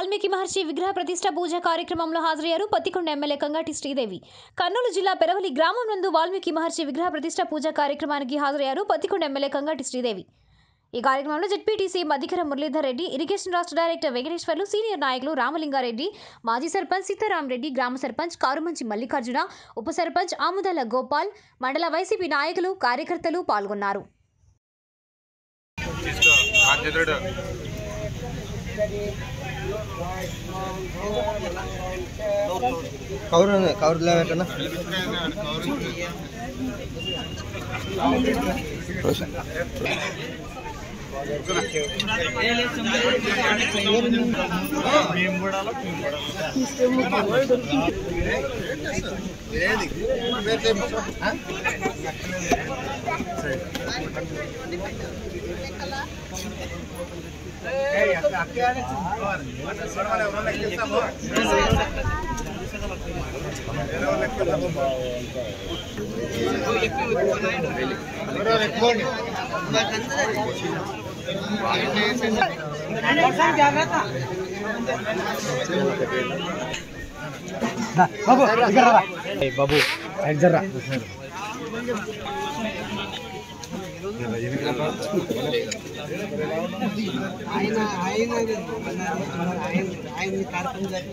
వాల్మీకి మహర్షి విగ్రహ ప్రతిష్ట పూజ కార్యక్రమంలో హాజరయ్యారు పత్తికొండ ఎమ్మెల్యే కంగాటి శ్రీదేవి కర్నూలు జిల్లా పెరవలి గ్రామం నందు వాల్మీకి మహర్షి విగ్రహ ప్రతిష్ట పూజ కార్యక్రమానికి హాజరయ్యారు పత్తికొండ ఎమ్మెల్యే కంగాటి శ్రీదేవి ఈ కార్యక్రమంలో జెడ్పీటీసీ మధికర మురళీధర్ రెడ్డి ఇరిగేషన్ రాష్ట్ర డైరెక్టర్ వెంకటేశ్వర్లు సీనియర్ నాయకులు రామలింగారెడ్డి మాజీ సర్పంచ్ సీతారామరెడ్డి గ్రామ సర్పంచ్ కారుమంచి మల్లికార్జున ఉప సర్పంచ్ ఆముదాల గోపాల్ మండల వైసీపీ నాయకులు కార్యకర్తలు పాల్గొన్నారు తీసుకో బాధ్యతుడు కవర్ కవర్ లేవటన్నా బాబు ఎగ్జర్రా ఆయన ఆయన ఆయన ఆయన కార్యక్రమం